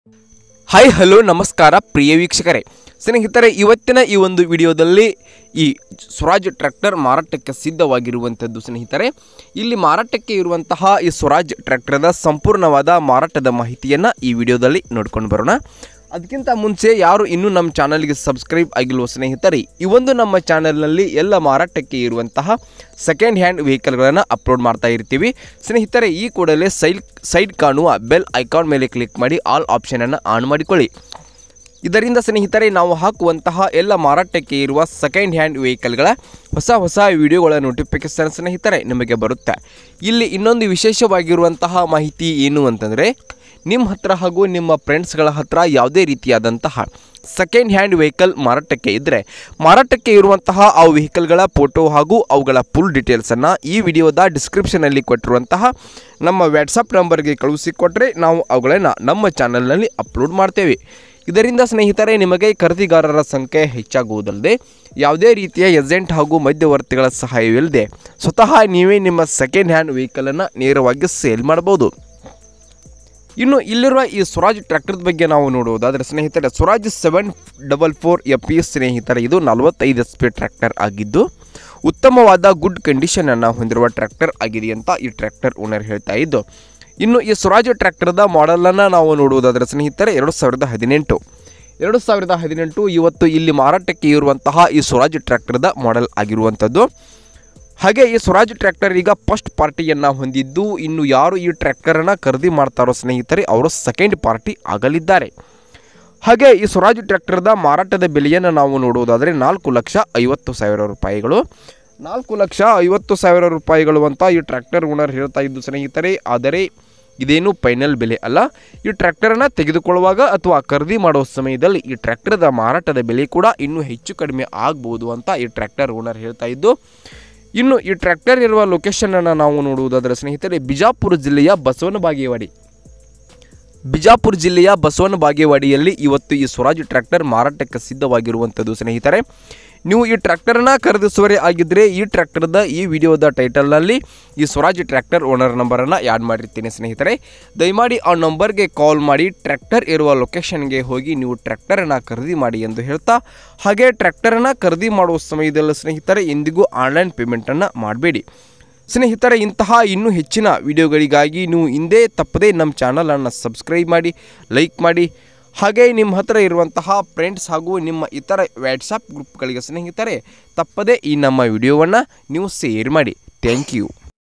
hi hello ನಮಸ್ಕಾರ ಪ್ರಿಯ ವೀಕ್ಷಕರೇ ಸ್ನೇಹಿತರೆ ಇವತ್ತಿನ ಈ ಒಂದು ವಿಡಿಯೋದಲ್ಲಿ ಈ ಸ್ವರಾಜ್ ಟ್ರ್ಯಾಕ್ಟರ್ ಮಾರಾಟಕ್ಕೆ ಸಿದ್ಧವಾಗಿರುವಂಥದ್ದು ಸ್ನೇಹಿತರೆ ಇಲ್ಲಿ ಮಾರಾಟಕ್ಕೆ ಇರುವಂತಹ ಈ ಸ್ವರಾಜ್ ಟ್ರ್ಯಾಕ್ಟರ್ದ ಸಂಪೂರ್ಣವಾದ ಮಾರಾಟದ ಮಾಹಿತಿಯನ್ನು ಈ ವಿಡಿಯೋದಲ್ಲಿ ನೋಡ್ಕೊಂಡು ಬರೋಣ ಅದಕ್ಕಿಂತ ಮುಂಚೆ ಯಾರು ಇನ್ನೂ ನಮ್ಮ ಚಾನಲ್ಗೆ ಸಬ್ಸ್ಕ್ರೈಬ್ ಆಗಿಲ್ವೋ ಸ್ನೇಹಿತರೆ ಈ ಒಂದು ನಮ್ಮ ಚಾನಲ್ನಲ್ಲಿ ಎಲ್ಲ ಮಾರಾಟಕ್ಕೆ ಇರುವಂತಹ ಸೆಕೆಂಡ್ ಹ್ಯಾಂಡ್ ವೆಹಿಕಲ್ಗಳನ್ನು ಅಪ್ಲೋಡ್ ಮಾಡ್ತಾ ಇರ್ತೀವಿ ಸ್ನೇಹಿತರೆ ಈ ಕೂಡಲೇ ಸೈಡ್ ಸೈಡ್ ಕಾಣುವ ಬೆಲ್ ಐಕಾನ್ ಮೇಲೆ ಕ್ಲಿಕ್ ಮಾಡಿ ಆಲ್ ಆಪ್ಷನನ್ನು ಆನ್ ಮಾಡಿಕೊಳ್ಳಿ ಇದರಿಂದ ಸ್ನೇಹಿತರೆ ನಾವು ಹಾಕುವಂತಹ ಎಲ್ಲ ಮಾರಾಟಕ್ಕೆ ಇರುವ ಸೆಕೆಂಡ್ ಹ್ಯಾಂಡ್ ವೆಹಿಕಲ್ಗಳ ಹೊಸ ಹೊಸ ವಿಡಿಯೋಗಳ ನೋಟಿಫಿಕೇಶನ್ ಸ್ನೇಹಿತರೆ ನಿಮಗೆ ಬರುತ್ತೆ ಇಲ್ಲಿ ಇನ್ನೊಂದು ವಿಶೇಷವಾಗಿರುವಂತಹ ಮಾಹಿತಿ ಏನು ಅಂತಂದರೆ ನಿಮ್ಮ ಹತ್ರ ಹಾಗೂ ನಿಮ್ಮ ಫ್ರೆಂಡ್ಸ್ಗಳ ಹತ್ರ ಯಾವುದೇ ರೀತಿಯಾದಂತಹ ಸೆಕೆಂಡ್ ಹ್ಯಾಂಡ್ ವೆಹಿಕಲ್ ಮಾರಾಟಕ್ಕೆ ಇದ್ದರೆ ಮಾರಾಟಕ್ಕೆ ಇರುವಂತಹ ಆ ವೆಹಿಕಲ್ಗಳ ಫೋಟೋ ಹಾಗೂ ಅವುಗಳ ಫುಲ್ ಡೀಟೇಲ್ಸನ್ನು ಈ ವಿಡಿಯೋದ ಡಿಸ್ಕ್ರಿಪ್ಷನಲ್ಲಿ ಕೊಟ್ಟಿರುವಂತಹ ನಮ್ಮ ವ್ಯಾಟ್ಸಪ್ ನಂಬರ್ಗೆ ಕಳುಹಿಸಿಕೊಟ್ರೆ ನಾವು ಅವುಗಳನ್ನು ನಮ್ಮ ಚಾನಲ್ನಲ್ಲಿ ಅಪ್ಲೋಡ್ ಮಾಡ್ತೇವೆ ಇದರಿಂದ ಸ್ನೇಹಿತರೆ ನಿಮಗೆ ಖರೀದಿಗಾರರ ಸಂಖ್ಯೆ ಹೆಚ್ಚಾಗುವುದಲ್ಲದೆ ಯಾವುದೇ ರೀತಿಯ ಏಜೆಂಟ್ ಹಾಗೂ ಮಧ್ಯವರ್ತಿಗಳ ಸಹಾಯವಿಲ್ಲದೆ ಸ್ವತಃ ನೀವೇ ನಿಮ್ಮ ಸೆಕೆಂಡ್ ಹ್ಯಾಂಡ್ ವೆಹಿಕಲನ್ನು ನೇರವಾಗಿ ಸೇಲ್ ಮಾಡ್ಬೋದು ಇನ್ನು ಇಲ್ಲಿರುವ ಈ ಸ್ವರಾಜ್ ಟ್ರ್ಯಾಕ್ಟರ್ ಬಗ್ಗೆ ನಾವು ನೋಡುವುದಾದರೆ ಸ್ನೇಹಿತರೆ Swaraj seven double four F P ಸ್ನೇಹಿತರೆ ಇದು ನಲವತ್ತೈದು ಎಸ್ ಪಿ ಟ್ರ್ಯಾಕ್ಟರ್ ಆಗಿದ್ದು ಉತ್ತಮವಾದ ಗುಡ್ ಕಂಡೀಷನನ್ನು ಹೊಂದಿರುವ ಟ್ರ್ಯಾಕ್ಟರ್ ಆಗಿದೆ ಅಂತ ಈ ಟ್ರ್ಯಾಕ್ಟರ್ ಓನರ್ ಹೇಳ್ತಾ ಇದ್ದು ಇನ್ನು ಈ ಸ್ವರಾಜ್ ಟ್ರ್ಯಾಕ್ಟರ್ದ ಮಾಡೆಲನ್ನು ನಾವು ನೋಡುವುದಾದರೆ ಸ್ನೇಹಿತರೆ ಎರಡು ಸಾವಿರದ ಹದಿನೆಂಟು ಎರಡು ಸಾವಿರದ ಹದಿನೆಂಟು ಇವತ್ತು ಇಲ್ಲಿ ಮಾರಾಟಕ್ಕೆ ಇರುವಂತಹ ಈ ಸ್ವರಾಜ್ ಟ್ರ್ಯಾಕ್ಟರ್ದ ಮಾಡೆಲ್ ಆಗಿರುವಂಥದ್ದು ಹಾಗೆ ಈ ಸ್ವರಾಜ್ ಟ್ರ್ಯಾಕ್ಟರ್ ಈಗ ಫಸ್ಟ್ ಪಾರ್ಟಿಯನ್ನು ಹೊಂದಿದ್ದು ಇನ್ನು ಯಾರು ಈ ಟ್ರ್ಯಾಕ್ಟರನ್ನು ಖರೀದಿ ಮಾಡ್ತಾರೋ ಸ್ನೇಹಿತರೆ ಅವರು ಸೆಕೆಂಡ್ ಪಾರ್ಟಿ ಆಗಲಿದ್ದಾರೆ ಹಾಗೆ ಈ ಸ್ವರಾಜ್ ಟ್ರ್ಯಾಕ್ಟರ್ದ ಮಾರಾಟದ ಬೆಲೆಯನ್ನು ನಾವು ನೋಡುವುದಾದರೆ ನಾಲ್ಕು ಲಕ್ಷ ಐವತ್ತು ಸಾವಿರ ರೂಪಾಯಿಗಳು ನಾಲ್ಕು ಲಕ್ಷ ಐವತ್ತು ಸಾವಿರ ರೂಪಾಯಿಗಳು ಅಂತ ಈ ಟ್ರ್ಯಾಕ್ಟರ್ ಓನರ್ ಹೇಳ್ತಾ ಇದ್ದು ಸ್ನೇಹಿತರೆ ಆದರೆ ಇದೇನು ಫೈನಲ್ ಬೆಲೆ ಅಲ್ಲ ಈ ಟ್ರ್ಯಾಕ್ಟರನ್ನು ತೆಗೆದುಕೊಳ್ಳುವಾಗ ಅಥವಾ ಖರೀದಿ ಮಾಡುವ ಸಮಯದಲ್ಲಿ ಈ ಟ್ರ್ಯಾಕ್ಟರ್ದ ಮಾರಾಟದ ಬೆಲೆ ಕೂಡ ಇನ್ನೂ ಹೆಚ್ಚು ಕಡಿಮೆ ಆಗ್ಬೋದು ಅಂತ ಈ ಟ್ರ್ಯಾಕ್ಟರ್ ಓನರ್ ಹೇಳ್ತಾ ಇದ್ದು ಇನ್ನು ಈ ಟ್ರ್ಯಾಕ್ಟರ್ ಇರುವ ಲೊಕೇಶನನ್ನು ನಾವು ನೋಡುವುದಾದರೆ ಸ್ನೇಹಿತರೆ ಬಿಜಾಪುರ ಜಿಲ್ಲೆಯ ಬಸವನ ಬಾಗೇವಾಡಿ ಬಿಜಾಪುರ ಜಿಲ್ಲೆಯ ಬಸವನ ಬಾಗೇವಾಡಿಯಲ್ಲಿ ಇವತ್ತು ಈ ಸ್ವರಾಜ್ ಟ್ರ್ಯಾಕ್ಟರ್ ಮಾರಾಟಕ್ಕೆ ಸಿದ್ಧವಾಗಿರುವಂಥದ್ದು ಸ್ನೇಹಿತರೆ ನೀವು ಈ ಟ್ರ್ಯಾಕ್ಟರನ್ನು ಖರೀದಿಸುವರೇ ಆಗಿದ್ದರೆ ಈ ಟ್ರ್ಯಾಕ್ಟರ್ದ ಈ ವಿಡಿಯೋದ ಟೈಟಲ್ನಲ್ಲಿ ಈ ಸ್ವರಾಜ್ ಟ್ರ್ಯಾಕ್ಟರ್ ಓನರ್ ನಂಬರನ್ನು ಆ್ಯಡ್ ಮಾಡಿರ್ತೀನಿ ಸ್ನೇಹಿತರೆ ದಯಮಾಡಿ ಆ ನಂಬರ್ಗೆ ಕಾಲ್ ಮಾಡಿ ಟ್ರ್ಯಾಕ್ಟರ್ ಇರುವ ಲೊಕೇಶನ್ಗೆ ಹೋಗಿ ನೀವು ಟ್ರ್ಯಾಕ್ಟರನ್ನು ಖರೀದಿ ಮಾಡಿ ಎಂದು ಹೇಳ್ತಾ ಹಾಗೆ ಟ್ರ್ಯಾಕ್ಟರನ್ನು ಖರೀದಿ ಮಾಡುವ ಸಮಯದಲ್ಲಿ ಸ್ನೇಹಿತರೆ ಎಂದಿಗೂ ಆನ್ಲೈನ್ ಪೇಮೆಂಟನ್ನು ಮಾಡಬೇಡಿ ಸ್ನೇಹಿತರೆ ಇಂತಹ ಇನ್ನೂ ಹೆಚ್ಚಿನ ವಿಡಿಯೋಗಳಿಗಾಗಿ ನೀವು ಹಿಂದೆ ತಪ್ಪದೇ ನಮ್ಮ ಚಾನಲನ್ನು ಸಬ್ಸ್ಕ್ರೈಬ್ ಮಾಡಿ ಲೈಕ್ ಮಾಡಿ ಹಾಗೆ ನಿಮ್ಮ ಹತ್ರ ಇರುವಂತಹ ಫ್ರೆಂಡ್ಸ್ ಹಾಗೂ ನಿಮ್ಮ ಇತರ ವ್ಯಾಟ್ಸಪ್ ಗ್ರೂಪ್ಗಳಿಗೆ ಸ್ನೇಹಿತರೆ ತಪ್ಪದೇ ಈ ನಮ್ಮ ವಿಡಿಯೋವನ್ನು ನೀವು ಶೇರ್ ಮಾಡಿ ಥ್ಯಾಂಕ್ ಯು